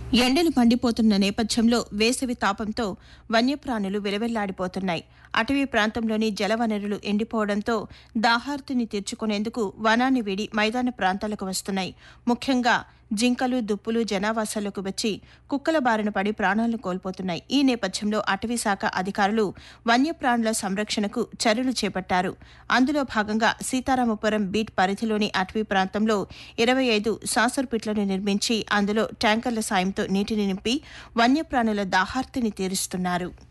ఎండలు మండిపోతున్న నేపథ్యంలో వేసవి తాపంతో వన్యప్రాణులు విలవెల్లాడిపోతున్నాయి అటవీ ప్రాంతంలోని జలవనరులు ఎండిపోవడంతో దాహార్తిని తీర్చుకునేందుకు వనాన్ని వీడి మైదాన ప్రాంతాలకు వస్తున్నాయి ముఖ్యంగా జింకలు దుప్పులు జనావాసాలకు వచ్చి కుక్కల బారిన పడి ప్రాణాలను కోల్పోతున్నాయి ఈ నేపథ్యంలో అటవీ శాఖ అధికారులు వన్యప్రాణుల సంరక్షణకు చర్యలు చేపట్టారు అందులో భాగంగా సీతారామపురం బీట్ పరిధిలోని అటవీ ప్రాంతంలో ఇరవై ఐదు సాసర్పిట్లను నిర్మించి అందులో ట్యాంకర్ల సాయంతో నీటిని నింపి వన్యప్రాణుల దాహార్తిని తీరుస్తున్నారు